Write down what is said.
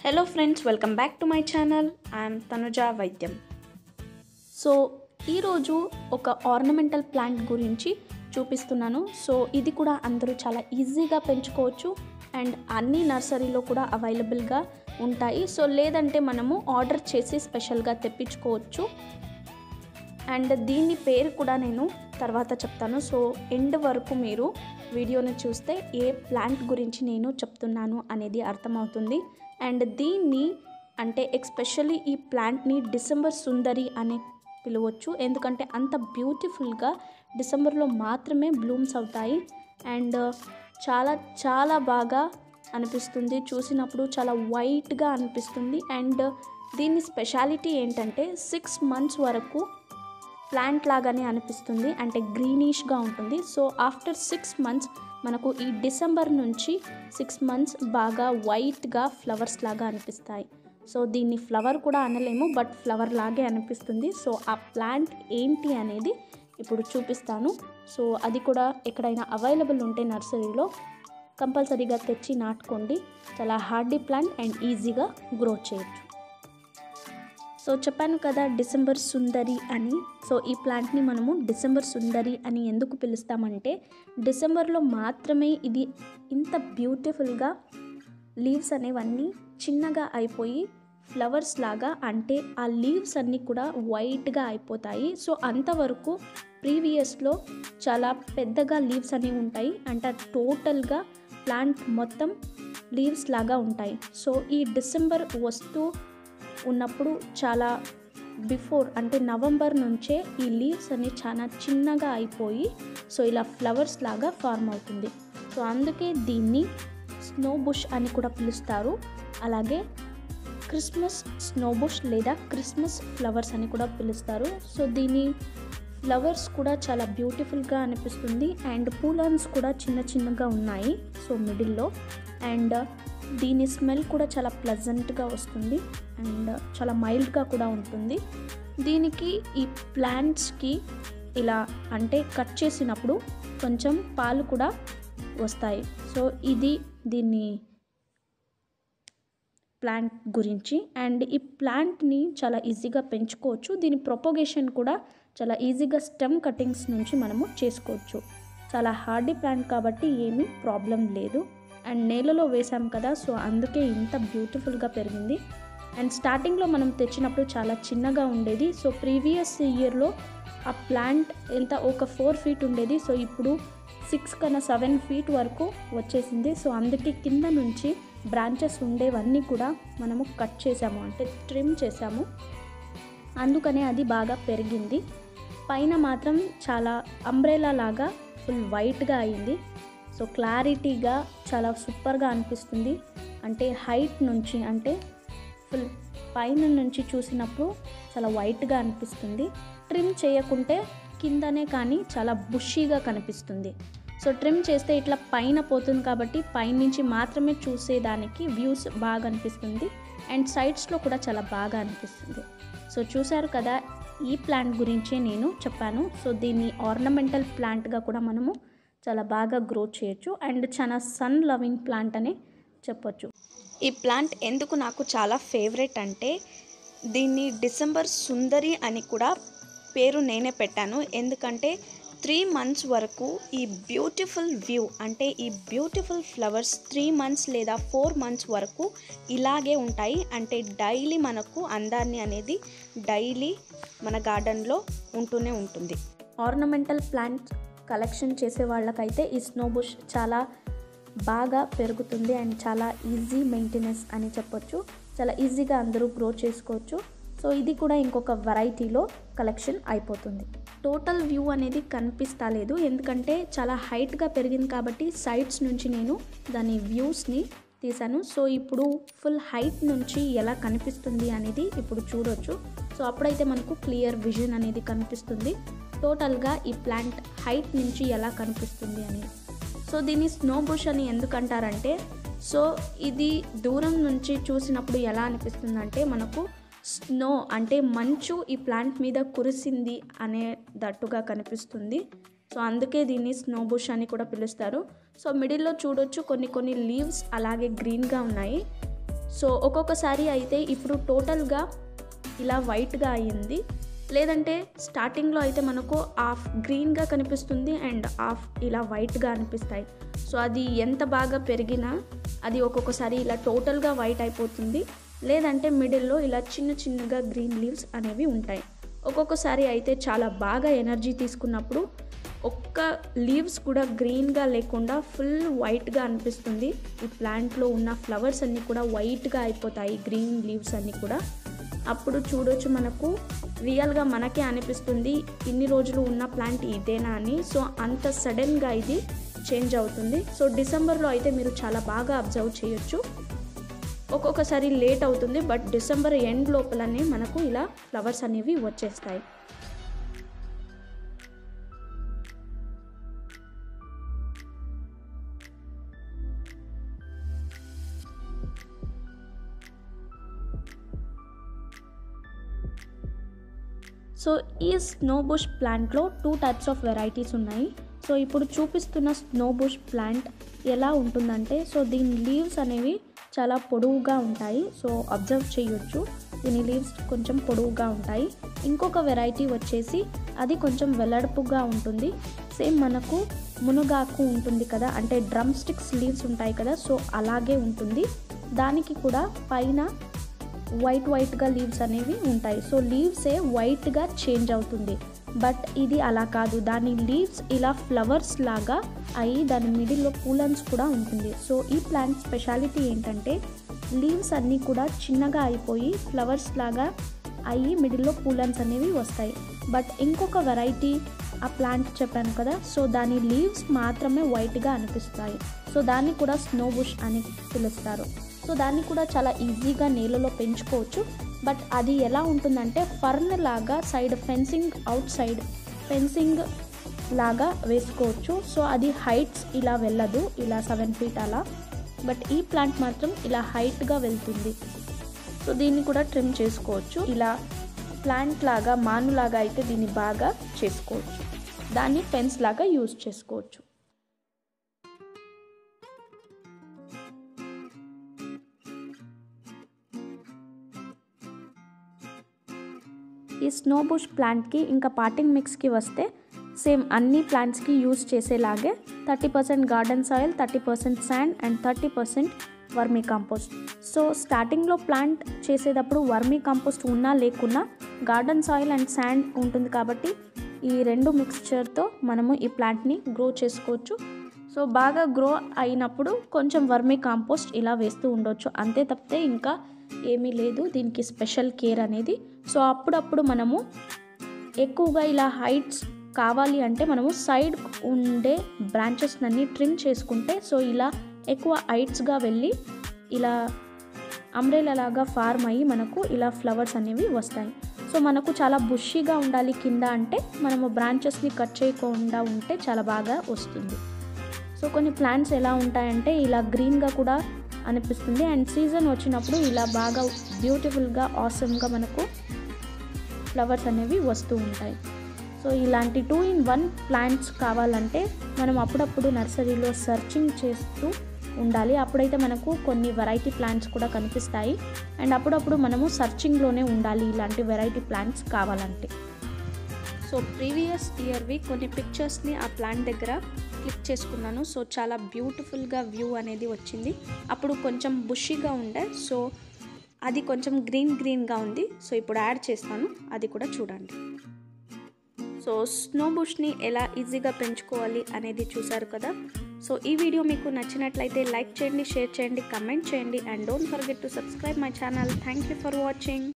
hello friends welcome back to my channel I'm Tanuja వైద్యం so ఈరోజు ఒక ఆర్నమెంటల్ ప్లాంట్ గురించి చూపిస్తున్నాను సో ఇది కూడా అందరూ చాలా ఈజీగా పెంచుకోవచ్చు అండ్ అన్ని నర్సరీలో కూడా అవైలబుల్గా ఉంటాయి సో లేదంటే మనము ఆర్డర్ చేసి స్పెషల్గా తెప్పించుకోవచ్చు అండ్ దీని పేరు కూడా నేను తర్వాత చెప్తాను సో ఎండ్ వరకు మీరు వీడియోని చూస్తే ఏ ప్లాంట్ గురించి నేను చెప్తున్నాను అనేది అర్థమవుతుంది అండ్ దీన్ని అంటే ఎక్స్పెషల్లీ ఈ ప్లాంట్ని డిసెంబర్ సుందరి అని పిలవచ్చు ఎందుకంటే అంత బ్యూటిఫుల్గా డిసెంబర్లో మాత్రమే బ్లూమ్స్ అవుతాయి అండ్ చాలా చాలా బాగా అనిపిస్తుంది చూసినప్పుడు చాలా వైట్గా అనిపిస్తుంది అండ్ దీని స్పెషాలిటీ ఏంటంటే సిక్స్ మంత్స్ వరకు ప్లాంట్ లాగానే అనిపిస్తుంది అంటే గ్రీనిష్గా ఉంటుంది సో ఆఫ్టర్ సిక్స్ మంత్స్ మనకు ఈ డిసెంబర్ నుంచి సిక్స్ మంత్స్ బాగా వైట్గా ఫ్లవర్స్ లాగా అనిపిస్తాయి సో దీన్ని ఫ్లవర్ కూడా అనలేము బట్ ఫ్లవర్ లాగే అనిపిస్తుంది సో ఆ ప్లాంట్ ఏంటి అనేది ఇప్పుడు చూపిస్తాను సో అది కూడా ఎక్కడైనా అవైలబుల్ ఉంటే నర్సరీలో కంపల్సరీగా తెచ్చి నాటుకోండి చాలా హార్డీ ప్లాంట్ అండ్ ఈజీగా గ్రో చేయొచ్చు సో చెప్పాను కదా డిసెంబర్ సుందరి అని సో ఈ ప్లాంట్ని మనము డిసెంబర్ సుందరి అని ఎందుకు పిలుస్తామంటే డిసెంబర్లో మాత్రమే ఇది ఇంత బ్యూటిఫుల్గా లీవ్స్ అనేవన్నీ చిన్నగా అయిపోయి ఫ్లవర్స్ లాగా అంటే ఆ లీవ్స్ అన్నీ కూడా వైట్గా అయిపోతాయి సో అంతవరకు ప్రీవియస్లో చాలా పెద్దగా లీవ్స్ అనేవి ఉంటాయి అంటే టోటల్గా ప్లాంట్ మొత్తం లీవ్స్ లాగా ఉంటాయి సో ఈ డిసెంబర్ వస్తూ ఉన్నప్పుడు చాలా బిఫోర్ అంటే నవంబర్ నుంచే ఈ లీవ్స్ అన్ని చాలా చిన్నగా అయిపోయి సో ఇలా ఫ్లవర్స్ లాగా ఫార్మ్ అవుతుంది సో అందుకే దీన్ని స్నో బుష్ అని కూడా పిలుస్తారు అలాగే క్రిస్మస్ స్నో బుష్ లేదా క్రిస్మస్ ఫ్లవర్స్ అని కూడా పిలుస్తారు సో దీని ఫ్లవర్స్ కూడా చాలా బ్యూటిఫుల్గా అనిపిస్తుంది అండ్ పూలన్స్ కూడా చిన్న చిన్నగా ఉన్నాయి సో మిడిల్లో అండ్ దీని స్మెల్ కూడా చాలా ప్లజెంట్గా వస్తుంది అండ్ చాలా మైల్డ్గా కూడా ఉంటుంది దీనికి ఈ ప్లాంట్స్కి ఇలా అంటే కట్ చేసినప్పుడు కొంచెం పాలు కూడా వస్తాయి సో ఇది దీన్ని ప్లాంట్ గురించి అండ్ ఈ ప్లాంట్ని చాలా ఈజీగా పెంచుకోవచ్చు దీని ప్రొపగేషన్ కూడా చాలా ఈజీగా స్టెమ్ కటింగ్స్ నుంచి మనము చేసుకోవచ్చు చాలా హార్డీ ప్లాంట్ కాబట్టి ఏమీ ప్రాబ్లం లేదు అండ్ నేలలో వేసాం కదా సో అందుకే ఇంత బ్యూటిఫుల్గా పెరిగింది అండ్ స్టార్టింగ్లో మనం తెచ్చినప్పుడు చాలా చిన్నగా ఉండేది సో ప్రీవియస్ ఇయర్లో ఆ ప్లాంట్ ఎంత ఒక ఫోర్ ఫీట్ ఉండేది సో ఇప్పుడు సిక్స్ కన్నా సెవెన్ ఫీట్ వరకు వచ్చేసింది సో అందుకే కింద నుంచి బ్రాంచెస్ ఉండేవన్నీ కూడా మనము కట్ చేసాము అంటే ట్రిమ్ చేసాము అందుకనే అది బాగా పెరిగింది పైన మాత్రం చాలా అంబ్రెలా లాగా ఫుల్ వైట్గా అయింది సో క్లారిటీగా చాలా సూపర్గా అనిపిస్తుంది అంటే హైట్ నుంచి అంటే ఫుల్ పైన నుంచి చూసినప్పుడు చాలా వైట్గా అనిపిస్తుంది ట్రిమ్ చేయకుంటే కిందనే కానీ చాలా బుషీగా కనిపిస్తుంది సో ట్రిమ్ చేస్తే ఇట్లా పైన పోతుంది కాబట్టి పైనుంచి మాత్రమే చూసేదానికి వ్యూస్ బాగా అనిపిస్తుంది అండ్ సైడ్స్లో కూడా చాలా బాగా అనిపిస్తుంది సో చూసారు కదా ఈ ప్లాంట్ గురించే నేను చెప్పాను సో దీన్ని ఆర్నమెంటల్ ప్లాంట్గా కూడా మనము చాలా బాగా గ్రో చేయొచ్చు అండ్ చాలా సన్ లవింగ్ ప్లాంట్ అనే చెప్పొచ్చు ఈ ప్లాంట్ ఎందుకు నాకు చాలా ఫేవరెట్ అంటే దీన్ని డిసెంబర్ సుందరి అని కూడా పేరు నేనే పెట్టాను ఎందుకంటే త్రీ మంత్స్ వరకు ఈ బ్యూటిఫుల్ వ్యూ అంటే ఈ బ్యూటిఫుల్ ఫ్లవర్స్ త్రీ మంత్స్ లేదా ఫోర్ మంత్స్ వరకు ఇలాగే ఉంటాయి అంటే డైలీ మనకు అందాన్ని అనేది డైలీ మన గార్డెన్లో ఉంటూనే ఉంటుంది ఆర్నమెంటల్ ప్లాంట్స్ కలెక్షన్ చేసే వాళ్ళకైతే ఈ స్నో బుష్ చాలా బాగా పెరుగుతుంది అండ్ చాలా ఈజీ మెయింటెనెన్స్ అని చెప్పొచ్చు చాలా ఈజీగా అందరూ గ్రో చేసుకోవచ్చు సో ఇది కూడా ఇంకొక వెరైటీలో కలెక్షన్ అయిపోతుంది టోటల్ వ్యూ అనేది కనిపిస్తలేదు ఎందుకంటే చాలా హైట్గా పెరిగింది కాబట్టి సైడ్స్ నుంచి నేను దాని వ్యూస్ని తీసాను సో ఇప్పుడు ఫుల్ హైట్ నుంచి ఎలా కనిపిస్తుంది అనేది ఇప్పుడు చూడొచ్చు సో అప్పుడైతే మనకు క్లియర్ విజన్ అనేది కనిపిస్తుంది టోటల్గా ఈ ప్లాంట్ హైట్ నుంచి ఎలా కనిపిస్తుంది అనేది సో దీన్ని స్నో బుష్ అని ఎందుకంటారంటే సో ఇది దూరం నుంచి చూసినప్పుడు ఎలా అనిపిస్తుందంటే మనకు స్నో అంటే మంచు ఈ ప్లాంట్ మీద కురిసింది అనేటట్టుగా కనిపిస్తుంది సో అందుకే దీన్ని స్నో బుష్ అని కూడా పిలుస్తారు సో మిడిల్లో చూడొచ్చు కొన్ని కొన్ని లీవ్స్ అలాగే గ్రీన్గా ఉన్నాయి సో ఒక్కొక్కసారి అయితే ఇప్పుడు టోటల్గా ఇలా వైట్గా అయ్యింది లేదంటే స్టార్టింగ్లో అయితే మనకు హాఫ్ గ్రీన్గా కనిపిస్తుంది అండ్ హాఫ్ ఇలా వైట్గా అనిపిస్తాయి సో అది ఎంత బాగా పెరిగినా అది ఒక్కొక్కసారి ఇలా టోటల్గా వైట్ అయిపోతుంది లేదంటే మిడిల్లో ఇలా చిన్న చిన్నగా గ్రీన్ లీవ్స్ అనేవి ఉంటాయి ఒక్కొక్కసారి అయితే చాలా బాగా ఎనర్జీ తీసుకున్నప్పుడు ఒక్క లీవ్స్ కూడా గ్రీన్గా లేకుండా ఫుల్ వైట్గా అనిపిస్తుంది ఈ ప్లాంట్లో ఉన్న ఫ్లవర్స్ అన్నీ కూడా వైట్గా అయిపోతాయి గ్రీన్ లీవ్స్ అన్నీ కూడా అప్పుడు చూడొచ్చు మనకు రియల్గా మనకే అనిపిస్తుంది ఇన్ని రోజులు ఉన్న ప్లాంట్ ఇదేనా అని సో అంత సడన్గా ఇది చేంజ్ అవుతుంది సో డిసెంబర్లో అయితే మీరు చాలా బాగా అబ్జర్వ్ చేయొచ్చు ఒక్కొక్కసారి లేట్ అవుతుంది బట్ డిసెంబర్ ఎండ్ లోపలనే మనకు ఇలా ఫ్లవర్స్ అనేవి వచ్చేస్తాయి సో ఈ స్నో బుష్ ప్లాంట్లో టూ టైప్స్ ఆఫ్ వెరైటీస్ ఉన్నాయి సో ఇప్పుడు చూపిస్తున్న స్నో బుష్ ప్లాంట్ ఎలా ఉంటుందంటే సో దీని లీవ్స్ అనేవి చాలా పొడవుగా ఉంటాయి సో అబ్జర్వ్ చేయొచ్చు దీని లీవ్స్ కొంచెం పొడవుగా ఉంటాయి ఇంకొక వెరైటీ వచ్చేసి అది కొంచెం వెల్లడపుగా ఉంటుంది సేమ్ మనకు మునగాకు ఉంటుంది కదా అంటే డ్రమ్ స్టిక్స్ లీవ్స్ ఉంటాయి కదా సో అలాగే ఉంటుంది దానికి కూడా పైన వైట్ వైట్గా లీవ్స్ అనేవి ఉంటాయి సో లీవ్సే వైట్గా చేంజ్ అవుతుంది బట్ ఇది అలా కాదు దాని లీవ్స్ ఇలా ఫ్లవర్స్ లాగా అయ్యి దాని మిడిల్లో పూలన్స్ కూడా ఉంటుంది సో ఈ ప్లాంట్ స్పెషాలిటీ ఏంటంటే లీవ్స్ అన్నీ కూడా చిన్నగా అయిపోయి ఫ్లవర్స్ లాగా అయ్యి మిడిల్లో పూలన్స్ అనేవి వస్తాయి బట్ ఇంకొక వెరైటీ ఆ ప్లాంట్ చెప్పాను కదా సో దాని లీవ్స్ మాత్రమే వైట్గా అనిపిస్తాయి సో దాన్ని కూడా స్నో బుష్ అని పిలుస్తారు సో దాన్ని కూడా చాలా ఈజీగా నేలలో పెంచుకోవచ్చు బట్ అది ఎలా ఉంటుందంటే ఫర్న్ లాగా side fencing outside fencing లాగా వేసుకోవచ్చు సో అది హైట్స్ ఇలా వెళ్ళదు ఇలా సెవెన్ ఫీట్ అలా బట్ ఈ ప్లాంట్ మాత్రం ఇలా హైట్గా వెళ్తుంది సో దీన్ని కూడా ట్రిమ్ చేసుకోవచ్చు ఇలా ప్లాంట్ లాగా మానులాగా అయితే దీన్ని బాగా చేసుకోవచ్చు దాన్ని ఫెన్స్ లాగా యూజ్ చేసుకోవచ్చు ఈ స్నో బుష్ ప్లాంట్కి ఇంకా పాటింగ్ మిక్స్కి వస్తే సేమ్ అన్ని ప్లాంట్స్కి యూజ్ చేసేలాగే thirty percent garden soil thirty percent sand and thirty percent vermicompost so స్టార్టింగ్లో ప్లాంట్ చేసేటప్పుడు వర్మీ కంపోస్ట్ ఉన్నా లేకున్నా గార్డెన్ సాయిల్ అండ్ శాండ్ ఉంటుంది కాబట్టి ఈ రెండు మిక్స్చర్తో మనము ఈ ప్లాంట్ని గ్రో చేసుకోవచ్చు సో బాగా గ్రో అయినప్పుడు కొంచెం వర్మీ కాంపోస్ట్ ఇలా వేస్తూ ఉండొచ్చు అంతే తప్పితే ఇంకా ఏమీ లేదు దీనికి స్పెషల్ కేర్ అనేది సో అప్పుడప్పుడు మనము ఎక్కువగా ఇలా హైట్స్ కావాలి అంటే మనము సైడ్ ఉండే బ్రాంచెస్ అన్ని ట్రిమ్ చేసుకుంటే సో ఇలా ఎక్కువ హైట్స్గా వెళ్ళి ఇలా అంబ్రెలా లాగా ఫార్మ్ అయ్యి మనకు ఇలా ఫ్లవర్స్ అనేవి వస్తాయి సో మనకు చాలా బుషీగా ఉండాలి కింద అంటే మనము బ్రాంచెస్ని కట్ చేయకుండా ఉంటే చాలా బాగా వస్తుంది సో కొన్ని ప్లాంట్స్ ఎలా ఉంటాయంటే ఇలా గ్రీన్గా కూడా అనిపిస్తుంది అండ్ సీజన్ వచ్చినప్పుడు ఇలా బాగా బ్యూటిఫుల్గా ఆసమ్గా మనకు ఫ్లవర్స్ అనేవి వస్తూ ఉంటాయి సో ఇలాంటి టూ ఇన్ వన్ ప్లాంట్స్ కావాలంటే మనం అప్పుడప్పుడు నర్సరీలో సర్చింగ్ చేస్తూ ఉండాలి అప్పుడైతే మనకు కొన్ని వెరైటీ ప్లాంట్స్ కూడా కనిపిస్తాయి అండ్ అప్పుడప్పుడు మనము సర్చింగ్లోనే ఉండాలి ఇలాంటి వెరైటీ ప్లాంట్స్ కావాలంటే సో ప్రీవియస్ ఇయర్వి కొన్ని పిక్చర్స్ని ఆ ప్లాంట్ దగ్గర క్లిక్ చేసుకున్నాను సో చాలా బ్యూటిఫుల్గా వ్యూ అనేది వచ్చింది అప్పుడు కొంచెం బుషీగా ఉండే సో అది కొంచెం గ్రీన్ గ్రీన్గా ఉంది సో ఇప్పుడు యాడ్ చేస్తాను అది కూడా చూడండి సో స్నో బుష్ని ఎలా ఈజీగా పెంచుకోవాలి అనేది చూసారు కదా సో ఈ వీడియో మీకు నచ్చినట్లయితే లైక్ చేయండి షేర్ చేయండి కమెంట్ చేయండి and don't forget to subscribe my channel thank you for watching